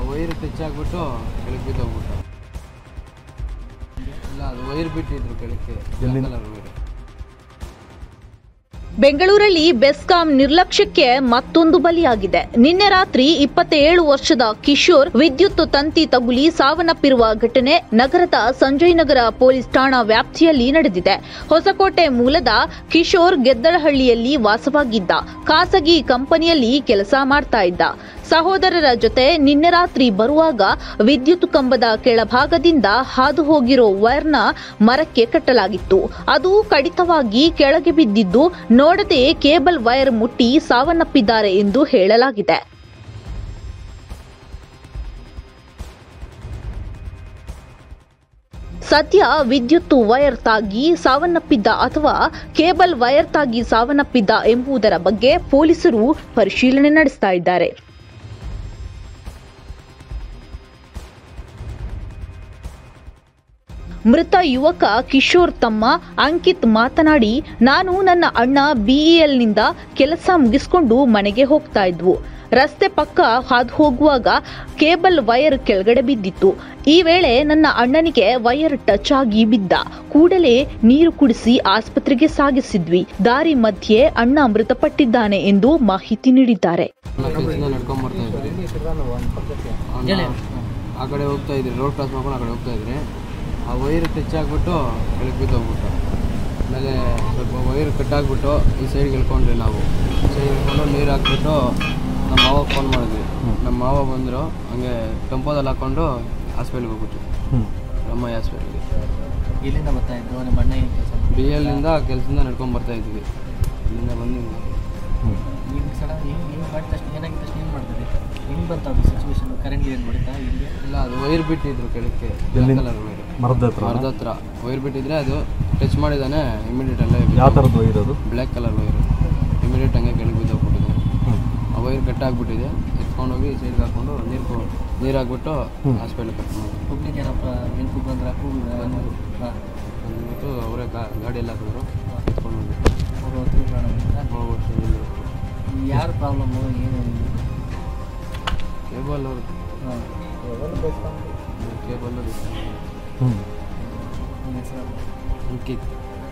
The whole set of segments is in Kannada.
ವೈರ್ ಟಚ್ ಆಗ್ಬಿಟ್ಟು ಕೆಳಗೆ ಬಿದ್ದೋಗ್ಬಿಟ್ಟು ಇಲ್ಲ ಅದು ವೈರ್ ಬಿಟ್ಟಿದ್ರು ಕೆಳಕ್ಕೆ ಎಲ್ಲಿಂದ? ಕಲರ್ ವೈರ್ ಬೆಂಗಳೂರಲ್ಲಿ ಬೆಸ್ಕಾಂ ನಿರ್ಲಕ್ಷ್ಯಕ್ಕೆ ಮತ್ತೊಂದು ಬಲಿಯಾಗಿದೆ ನಿನ್ನೆ ರಾತ್ರಿ ಇಪ್ಪತ್ತೇಳು ವರ್ಷದ ಕಿಶೋರ್ ವಿದ್ಯುತ್ ತಂತಿ ತಗುಲಿ ಸಾವನ್ನಪ್ಪಿರುವ ಘಟನೆ ನಗರದ ಸಂಜಯ್ ನಗರ ಪೊಲೀಸ್ ಠಾಣಾ ವ್ಯಾಪ್ತಿಯಲ್ಲಿ ನಡೆದಿದೆ ಹೊಸಕೋಟೆ ಮೂಲದ ಕಿಶೋರ್ ಗೆದ್ದಲಹಳ್ಳಿಯಲ್ಲಿ ವಾಸವಾಗಿದ್ದ ಖಾಸಗಿ ಕಂಪನಿಯಲ್ಲಿ ಕೆಲಸ ಮಾಡ್ತಾ ಇದ್ದ ಸಹೋದರರ ಜೊತೆ ನಿನ್ನೆ ರಾತ್ರಿ ಬರುವಾಗ ವಿದ್ಯುತ್ ಕಂಬದ ಕೆಳಭಾಗದಿಂದ ಹಾದು ಹೋಗಿರೋ ವೈರ್ನ ಮರಕ್ಕೆ ಕಟ್ಟಲಾಗಿತ್ತು ಅದು ಕಡಿತವಾಗಿ ಕೆಳಗೆ ಬಿದ್ದಿದ್ದು ನೋಡದೆ ಕೇಬಲ್ ವೈರ್ ಮುಟ್ಟಿ ಸಾವನ್ನಪ್ಪಿದ್ದಾರೆ ಎಂದು ಹೇಳಲಾಗಿದೆ ಸದ್ಯ ವಿದ್ಯುತ್ ವೈರ್ ತಾಗಿ ಸಾವನ್ನಪ್ಪಿದ್ದ ಅಥವಾ ಕೇಬಲ್ ವೈರ್ ತಾಗಿ ಸಾವನ್ನಪ್ಪಿದ್ದ ಎಂಬುದರ ಬಗ್ಗೆ ಪೊಲೀಸರು ಪರಿಶೀಲನೆ ನಡೆಸ್ತಾ ಇದ್ದಾರೆ ಮೃತ ಯುವಕ ಕಿಶೋರ್ ತಮ್ಮ ಅಂಕಿತ್ ಮಾತನಾಡಿ ನಾನು ನನ್ನ ಅಣ್ಣ ಬಿಇಎಲ್ನಿಂದ ಕೆಲಸ ಮುಗಿಸ್ಕೊಂಡು ಮನೆಗೆ ಹೋಗ್ತಾ ಇದ್ವು ರಸ್ತೆ ಪಕ್ಕ ಹಾದು ಹೋಗುವಾಗ ಕೇಬಲ್ ವೈರ್ ಕೆಳಗಡೆ ಬಿದ್ದಿತ್ತು ಈ ವೇಳೆ ನನ್ನ ಅಣ್ಣನಿಗೆ ವೈರ್ ಟಚ್ ಆಗಿ ಬಿದ್ದ ಕೂಡಲೇ ನೀರು ಕುಡಿಸಿ ಆಸ್ಪತ್ರೆಗೆ ಸಾಗಿಸಿದ್ವಿ ದಾರಿ ಮಧ್ಯೆ ಅಣ್ಣ ಮೃತಪಟ್ಟಿದ್ದಾನೆ ಎಂದು ಮಾಹಿತಿ ನೀಡಿದ್ದಾರೆ ಎಲ್ಲ ಕೆಲಸದಿಂದ ನಡ್ಕೊಂಡ್ ಬರ್ತಾ ಇದ್ರಿ ಅವ್ನ ಆ ಕಡೆ ಹೋಗ್ತಾ ಇದ್ರಿ ರೋಡ್ ಕ್ರಾಸ್ ಮಾಡ್ಕೊಂಡು ಆ ಕಡೆ ಹೋಗ್ತಾ ಇದ್ರಿ ಆ ವೈರ್ ಟಚ್ ಆಗ್ಬಿಟ್ಟು ಕೆಳಗೆ ಬಿದ್ದೋಗ್ಬಿಟ್ಟು ಆಮೇಲೆ ಸ್ವಲ್ಪ ವೈರ್ ಕಟ್ ಆಗ್ಬಿಟ್ಟು ಈ ಸೈಡ್ಗೆ ಇಳ್ಕೊಂಡ್ರಿ ನಾವು ಸೈಡ್ ಇಳ್ಕೊಂಡು ನೀರು ಹಾಕ್ಬಿಟ್ಟು ನಮ್ಮ ಮಾವ ಫೋನ್ ಮಾಡಿದ್ವಿ ನಮ್ಮ ಮಾವ ಬಂದರು ಹಂಗೆ ಟೆಂಪೋದಲ್ಲಿ ಹಾಕ್ಕೊಂಡು ಹಾಸ್ಪಿಟ್ಲಿಗೆ ಹೋಗ್ಬಿಟ್ವಿ ಹ್ಞೂ ರಮ್ಮಯ್ಯ ಹಾಸ್ಪಿಟ್ಲಿಗೆ ಇಲ್ಲಿಂದ ಬರ್ತಾ ಇದ್ರು ನಿಮ್ಮ ಅಣ್ಣ ಏನು ಕೆಲಸ ಬಿ ಎಲ್ನಿಂದ ಕೆಲಸದಿಂದ ನಡ್ಕೊಂಡು ಬರ್ತಾ ಇದ್ವಿ ಇಲ್ಲಿಂದ ಬಂದು ಹ್ಞೂ ಈಗ ಸಡನ್ ಹಿಂಗೆ ಹಿಂಗೆ ಮಾಡಿದ ತಕ್ಷಣ ಏನಾಗಿದ್ದ ತಕ್ಷಣ ಏನು ಮಾಡಿದ್ರಿ ಹೆಂಗೆ ಬಂತು ಅದು ಸಿಚುವೇಶನ್ ಕರೆಂಟ್ ಏನು ಹೊಡಿತಾ ಇಲ್ಲಿ ಇಲ್ಲ ಅದು ವೈರ್ ಬಿಟ್ಟಿದ್ರು ಕೆಳಕ್ಕೆ ಎಲ್ಲಿಂದ? ಕಲರ್ ವೈರ್ ಮರದ ಹತ್ರ ಅರ್ಧ ಹತ್ರ ವೈರ್ ಬಿಟ್ಟಿದ್ರೆ ಅದು ಟಚ್ ಮಾಡಿದಾನೆ ಇಮಿಡಿಯೇಟ್ ಅಲ್ಲೇ ಯಾವ ಥರದ್ದು ಇರೋದು ಬ್ಲ್ಯಾಕ್ ಕಲರ್ ವೈರ್ ಇಮಿಡಿಯೇಟ್ ಹಂಗೆ ಕೆಳಗೆ ಬಿದ್ದೋಗ್ಬಿಟ್ಟಿದೆ ಹ್ಞೂ ಆ ವೈರ್ ಕಟ್ ಆಗ್ಬಿಟ್ಟಿದೆ ಎತ್ಕೊಂಡೋಗಿ ಸೈಡ್ಗೆ ಹಾಕೊಂಡು ನೀರು ನೀರು ಹಾಕ್ಬಿಟ್ಟು ಹ್ಮ್. ಹಾಸ್ಪಿಟ್ಲಿಗೆ ಕರ್ಕೊಂಡು ಹೋದ್ರು. ಹುಬ್ಳಿಗೆ ಏನಪ್ಪ ಬೆಂಕು ಬಂದ್ರೆ ಕೂಗಿದ ಬಂದ್ರು. ಹಾಂ ಬಂದ್ಬಿಟ್ಟು ಅವರೇ ಗಾಡಿ ಎಲ್ಲ ಹಾಕಿದ್ರು ಎತ್ಕೊಂಡು ಹೋಗಿ ಅವರು ಹೊತ್ತು ಪ್ರಾಣ ಬಿಟ್ರಾ? ಹೋಗ್ಬಿಟ್ಟು ಯಾರು ಪ್ರಾಬ್ಲಮ್ಮು ಏನು ಕೇಬಲ್ ಅವರು ಹಾಂ ಕೇಬಲ್ ಹ್ಞೂ ನಿಮ್ಮ ಹೆಸರು ಅಂಕಿತ್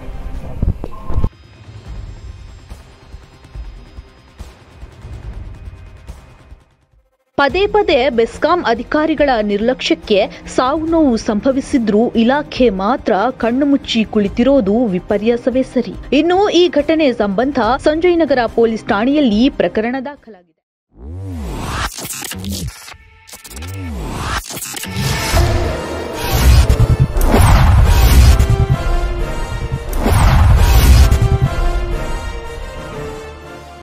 ಪದೇ ಪದೇ ಬೆಸ್ಕಾಂ ಅಧಿಕಾರಿಗಳ ನಿರ್ಲಕ್ಷ್ಯಕ್ಕೆ ಸಾವು ನೋವು ಸಂಭವಿಸಿದ್ರೂ ಇಲಾಖೆ ಮಾತ್ರ ಕಣ್ಣು ಮುಚ್ಚಿ ಕುಳಿತಿರೋದು ವಿಪರ್ಯಾಸವೇ ಸರಿ ಇನ್ನು ಈ ಘಟನೆ ಸಂಬಂಧ ಸಂಜಯ್ ನಗರ ಪೊಲೀಸ್ ಠಾಣೆಯಲ್ಲಿ ಪ್ರಕರಣ ದಾಖಲಾಗಿದೆ